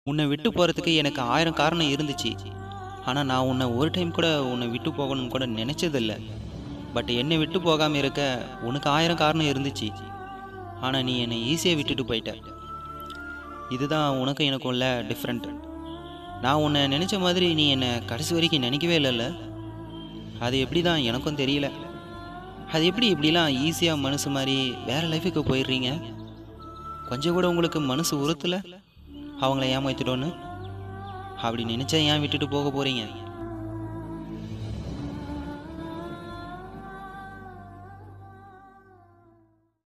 உன்னை விட்டு போகிறதுக்கு எனக்கு ஆயிரம் காரணம் இருந்துச்சு ஆனால் நான் உன்னை ஒரு டைம் கூட உன்னை விட்டு போகணும்னு கூட நினச்சதில்ல பட் என்னை விட்டு போகாமல் இருக்க உனக்கு ஆயிரம் காரணம் இருந்துச்சு ஆனால் நீ என்னை ஈஸியாக விட்டுட்டு போயிட்ட இதுதான் உனக்கும் எனக்கும் உள்ள டிஃப்ரெண்ட் நான் உன்னை நினச்ச மாதிரி நீ என்னை கடைசி வரைக்கும் நினைக்கவே இல்லைல்ல அது எப்படி தான் எனக்கும் தெரியல அது எப்படி இப்படிலாம் ஈஸியாக மனசு மாதிரி வேறு லைஃபுக்கு போயிடுறீங்க கொஞ்சம் கூட உங்களுக்கு மனசு உறுத்தல அவங்கள ஏமாத்திட்டோன்னு அப்படி நினச்சா ஏன் விட்டுட்டு போக போகிறீங்க